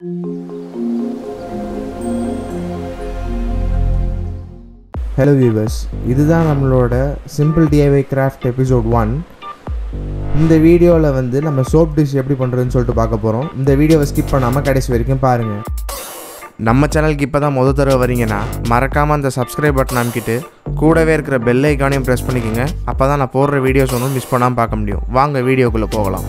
hello viewers இதுதான் நம்மளோட simple DIY craft episode one இந்த வீடியோவில் வந்து நம்ம சோப் டிஷ் எப்படி பண்ணுறதுன்னு சொல்லிட்டு பார்க்க போகிறோம் இந்த வீடியோவை ஸ்கிப் பண்ணாமல் கடைசி வரைக்கும் பாருங்கள் நம்ம சேனலுக்கு இப்போ தான் முத தடவை வரீங்கன்னா மறக்காமல் அந்த சப்ஸ்கிரைப் பட்டன் அமைக்கிட்டு கூடவே இருக்கிற பெல் ஐக்கானையும் ப்ரெஸ் பண்ணிக்கோங்க அப்போ தான் நான் போடுற வீடியோஸ் ஒன்றும் மிஸ் பண்ணாமல் பார்க்க முடியும் வாங்க வீடியோக்குள்ளே போகலாம்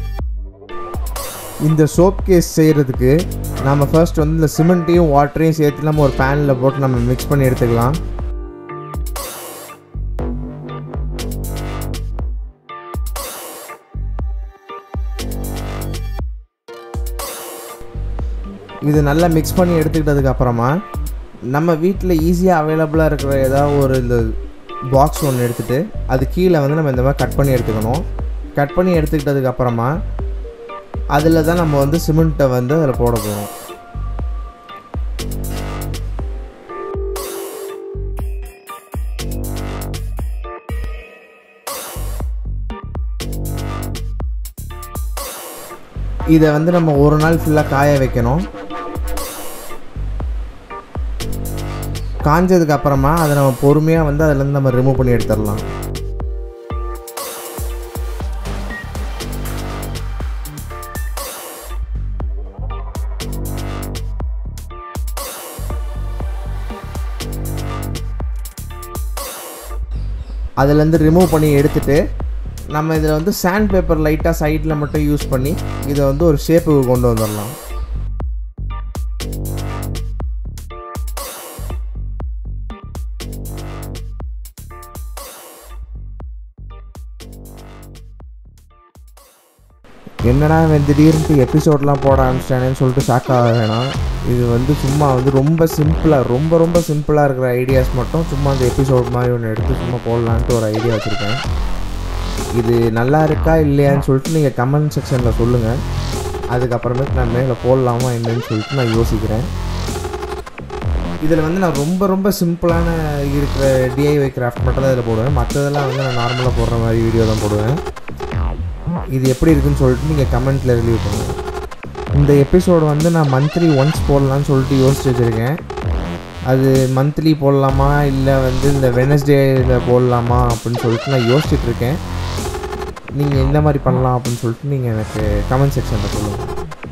இந்த சோப் கேஸ் செய்கிறதுக்கு நம்ம ஃபர்ஸ்ட் வந்து இந்த சிமெண்ட்டையும் வாட்டரையும் சேர்த்து நம்ம ஒரு பேனில் போட்டு நம்ம மிக்ஸ் பண்ணி எடுத்துக்கலாம் இது நல்லா மிக்ஸ் பண்ணி எடுத்துக்கிட்டதுக்கு அப்புறமா நம்ம வீட்டில் ஈஸியாக அவைலபிளாக இருக்கிற ஏதாவது ஒரு இந்த பாக்ஸ் ஒன்று எடுத்துகிட்டு அது கீழே வந்து நம்ம இந்த மாதிரி கட் பண்ணி எடுத்துக்கணும் கட் பண்ணி எடுத்துக்கிட்டதுக்கு அப்புறமா அதில் தான் நம்ம வந்து சிமெண்ட்டை வந்து அதில் போட போகிறோம் இதை வந்து நம்ம ஒரு நாள் ஃபுல்லாக காய வைக்கணும் காஞ்சதுக்கு அப்புறமா அதை நம்ம பொறுமையாக வந்து அதுலேருந்து நம்ம ரிமூவ் பண்ணி எடுத்துடலாம் அதுலேருந்து ரிமூவ் பண்ணி எடுத்துட்டு நம்ம இதில் வந்து சாண்ட் பேப்பர் லைட்டாக சைடில் மட்டும் யூஸ் பண்ணி இதை வந்து ஒரு ஷேப்புக்கு கொண்டு வந்துடலாம் என்னடா இவன் திடீர்னு எபிசோட்லாம் போட ஆரம்பிச்சிட்டானேன்னு சொல்லிட்டு ஷாக் ஆக வேணாம் இது வந்து சும்மா வந்து ரொம்ப சிம்பிளாக ரொம்ப ரொம்ப சிம்பிளாக இருக்கிற ஐடியாஸ் மட்டும் சும்மா அந்த எபிசோட் மாதிரி ஒன்று எடுத்து சும்மா போடலான்ட்டு ஒரு ஐடியா வச்சுருக்கேன் இது நல்லா இருக்கா இல்லையான்னு சொல்லிட்டு நீங்கள் கமெண்ட் செக்ஷனில் சொல்லுங்கள் அதுக்கப்புறமேட்டு நான் மேலே போடலாமா என்னன்னு சொல்லிட்டு நான் யோசிக்கிறேன் இதில் வந்து நான் ரொம்ப ரொம்ப சிம்பிளான இருக்கிற டிஐஒய் கிராஃப்ட் மட்டும் தான் இதில் போடுவேன் மற்றதெல்லாம் வந்து நான் நார்மலாக போடுற மாதிரி வீடியோ தான் போடுவேன் இது எப்படி இருக்குன்னு சொல்லிட்டு நீங்கள் கமெண்ட்டில் ரிலீவ் பண்ணுங்கள் இந்த எபிசோடு வந்து நான் மந்த்லி ஒன்ஸ் போடலான்னு சொல்லிட்டு யோசிச்சு வச்சுருக்கேன் அது மந்த்லி போடலாமா இல்லை வந்து இந்த வெனஸ்டேயில் போடலாமா அப்படின்னு சொல்லிட்டு நான் யோசிச்சுட்டு இருக்கேன் நீங்கள் எந்த மாதிரி பண்ணலாம் அப்படின்னு சொல்லிட்டு நீங்கள் எனக்கு கமெண்ட் செக்ஷனில் சொல்லுங்கள்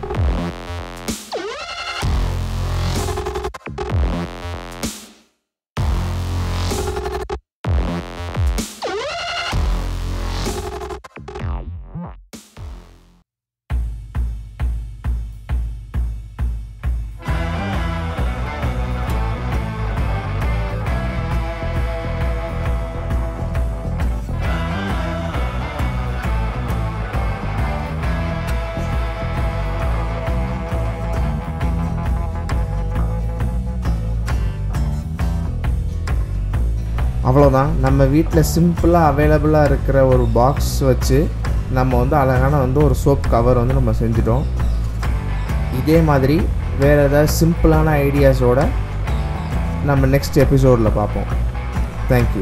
அவ்வளோதான் நம்ம வீட்டில் சிம்பிளாக அவைலபிளாக இருக்கிற ஒரு பாக்ஸ் வச்சு நம்ம வந்து அழகான வந்து ஒரு சோப் கவர் வந்து நம்ம செஞ்சிட்டோம் இதே மாதிரி வேறு ஏதாவது சிம்பிளான ஐடியாஸோட நம்ம நெக்ஸ்ட் எபிசோடில் பார்ப்போம் தேங்க்யூ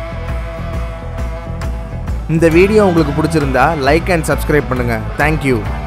இந்த வீடியோ உங்களுக்கு பிடிச்சிருந்தா லைக் அண்ட் சப்ஸ்கிரைப் பண்ணுங்கள் தேங்க்யூ